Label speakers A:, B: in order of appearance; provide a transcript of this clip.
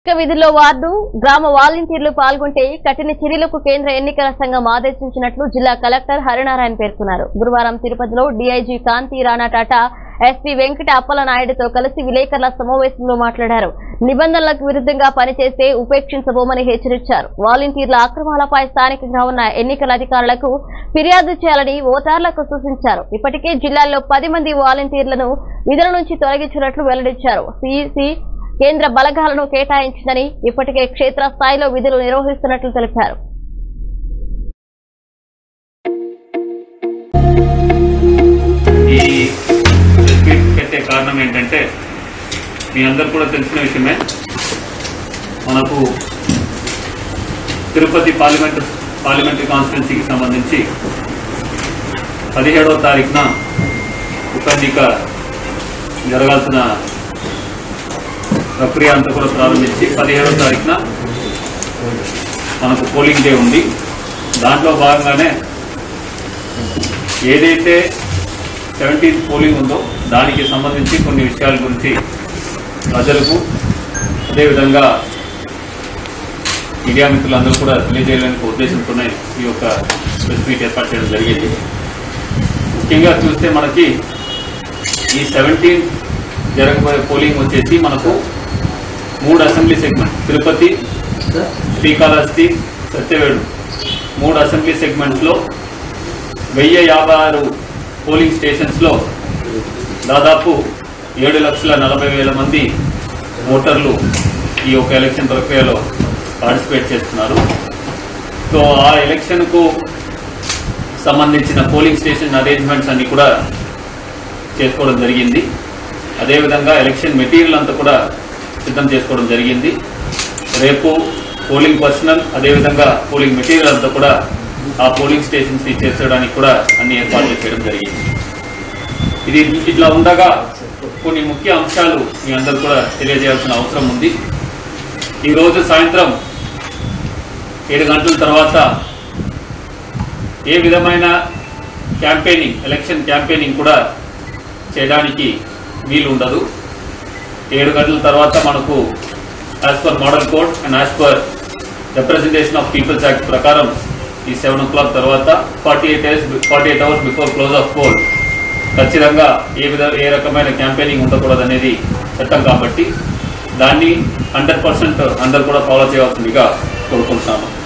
A: ఎన్నిక విధుల్లో వార్డు గ్రామ వాలంటీర్లు పాల్గొంటే కఠిన చర్యలకు కేంద్ర ఎన్నికల సంఘం ఆదేశించినట్లు జిల్లా కలెక్టర్ హరినారాయణ పేర్కొన్నారు గురువారం తిరుపతిలో డీఐజీ కాంతి రాణా టాటా ఎస్పీ వెంకట అప్పలనాయుడుతో కలిసి విలేకరుల సమావేశంలో మాట్లాడారు నిబంధనలకు విరుద్ధంగా పనిచేస్తే ఉపేక్షించబోమని హెచ్చరించారు వాలంటీర్ల అక్రమాలపై స్థానికంగా ఉన్న ఎన్నికల అధికారులకు ఫిర్యాదు చేయాలని ఓటర్లకు సూచించారు ఇప్పటికే జిల్లాలో పది మంది వాలంటీర్లను విధుల నుంచి తొలగించినట్లు వెల్లడించారు సిఇసి కేంద్ర బలగాలను కేటాయించిందని ఇప్పటికే క్షేత్రస్థాయిలో విధులు నిర్వహిస్తున్నట్లు తెలిపారు
B: ఈ స్పీడ్ పెట్టే కారణం ఏంటంటే మీ అందరు కూడా తెలిసిన విషయమే మనకు తిరుపతి పార్లమెంట్ పార్లమెంటరీ కాన్స్టిట్యున్సీకి సంబంధించి పదిహేడవ తారీఖున ఉప ఎన్నిక జరగాల్సిన ప్రక్రియ అంతా కూడా ప్రారంభించి పదిహేడవ తారీఖున మనకు పోలింగ్ డే ఉంది దాంట్లో భాగంగానే ఏదైతే సెవెంటీన్త్ పోలింగ్ ఉందో దానికి సంబంధించి కొన్ని విషయాల గురించి ప్రజలకు అదేవిధంగా మీడియా మిత్రులందరూ కూడా తెలియజేయడానికి ఉద్దేశంతోనే ఈ యొక్క ప్రెస్ మీట్ ఏర్పాటు చేయడం జరిగింది ముఖ్యంగా చూస్తే మనకి ఈ సెవెంటీన్ జరగబోయే పోలింగ్ వచ్చేసి మనకు మూడు అసెంబ్లీ సెగ్మెంట్ తిరుపతి శ్రీకాళహస్తి సత్యవేడు మూడు అసెంబ్లీ సెగ్మెంట్స్లో వెయ్యి యాభై ఆరు పోలింగ్ స్టేషన్స్లో దాదాపు ఏడు లక్షల నలభై వేల మంది ఓటర్లు ఈ యొక్క ఎలక్షన్ ప్రక్రియలో పార్టిసిపేట్ చేస్తున్నారు సో ఆ ఎలక్షన్కు సంబంధించిన పోలింగ్ స్టేషన్ అరేంజ్మెంట్స్ అన్ని కూడా చేసుకోవడం జరిగింది అదేవిధంగా ఎలక్షన్ మెటీరియల్ అంతా కూడా సిద్ధం చేసుకోవడం జరిగింది రేపు పోలింగ్ పర్సనల్ అదేవిధంగా పోలింగ్ మెటీరియల్ అంతా కూడా ఆ పోలింగ్ స్టేషన్స్ ని చేర్చడానికి కూడా అన్ని ఏర్పాట్లు చేయడం జరిగింది ఇది ఇట్లా ఉండగా కొన్ని ముఖ్య అంశాలు మీ అందరూ కూడా తెలియజేయాల్సిన అవసరం ఉంది ఈ రోజు సాయంత్రం ఏడు గంటల తర్వాత ఏ విధమైన క్యాంపెయినింగ్ ఎలక్షన్ క్యాంపెయినింగ్ కూడా చేయడానికి వీలు ఉండదు ఏడు గంటల తర్వాత మనకు as per model code and as per representation of peoples act ప్రకారం ఈ సెవెన్ ఓ క్లాక్ తర్వాత forty eight hours forty eight hours before close of poll ఖచ్చితంగా ఏ విధ ఏ రకమైన క్యాంపెయినింగ్ ఉండకూడదు అనేది చట్టం కాబట్టి దాన్ని హండ్రెడ్ పర్సెంట్ అందరు కూడా ఫాలో చేయవలసిందిగా కోరుకుంటున్నాను